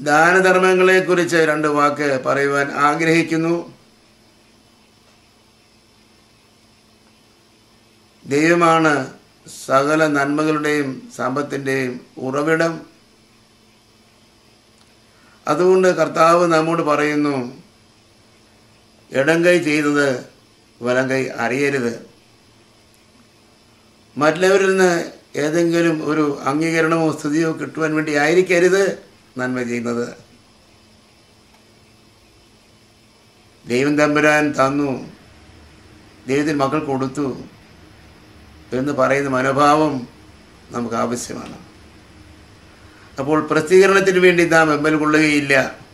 ദാനധർമ്മങ്ങളെക്കുറിച്ച് രണ്ട് വാക്ക് പറയുവാൻ ആഗ്രഹിക്കുന്നു ദൈവമാണ് സകല നന്മകളുടെയും സമ്പത്തിൻ്റെയും ഉറവിടം അതുകൊണ്ട് കർത്താവ് നമ്മോട് പറയുന്നു ഇടം കൈ ചെയ്തത് വലം കൈ അറിയരുത് മറ്റുള്ളവരിൽ നിന്ന് ഏതെങ്കിലും ഒരു അംഗീകരണമോ സ്തുതിയോ കിട്ടുവാൻ വേണ്ടി ആയിരിക്കരുത് നന്മ ചെയ്യുന്നത് ദൈവം തമ്പുരാൻ തന്നു ദൈവത്തിന് മക്കൾ കൊടുത്തു എന്ന് പറയുന്ന മനോഭാവം നമുക്ക് ആവശ്യമാണ് അപ്പോൾ പ്രസിദ്ധീകരണത്തിന് വേണ്ടി നാം വെമ്പൽ കൊള്ളുകയില്ല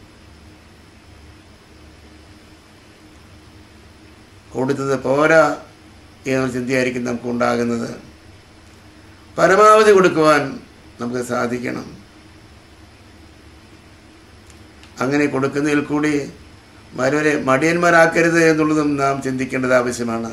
കൊടുത്തത് പോരാ എന്നൊരു ചിന്തയായിരിക്കും നമുക്ക് ഉണ്ടാകുന്നത് പരമാവധി കൊടുക്കുവാൻ നമുക്ക് സാധിക്കണം അങ്ങനെ കൊടുക്കുന്നതിൽ കൂടി മരവരെ മടിയന്മാരാക്കരുത് എന്നുള്ളതും നാം ചിന്തിക്കേണ്ടത് ആവശ്യമാണ്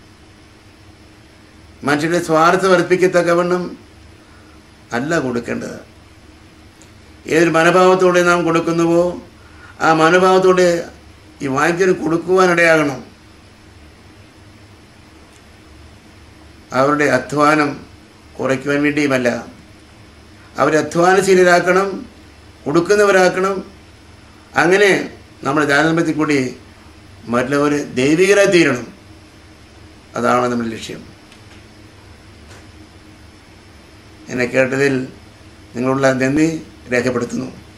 മനുഷ്യരുടെ സ്വാർത്ഥം വർദ്ധിപ്പിക്കത്തക്കവണ്ണം അല്ല കൊടുക്കേണ്ടത് ഏതൊരു മനോഭാവത്തോടെ നാം കൊടുക്കുന്നുവോ ആ മനോഭാവത്തോടെ ഈ വാങ്ങിച്ചതിന് കൊടുക്കുവാനിടയാകണം അവരുടെ അധ്വാനം കുറയ്ക്കുവാൻ വേണ്ടിയുമല്ല അവരെ അധ്വാനശീലരാക്കണം കൊടുക്കുന്നവരാക്കണം അങ്ങനെ നമ്മുടെ ജാനമ്പത്തിൽ കൂടി മറ്റുള്ളവർ ദൈവികരായി തീരണം അതാണ് നമ്മുടെ ലക്ഷ്യം എന്നെ കേട്ടതിൽ നിങ്ങളുള്ള നന്ദി രേഖപ്പെടുത്തുന്നു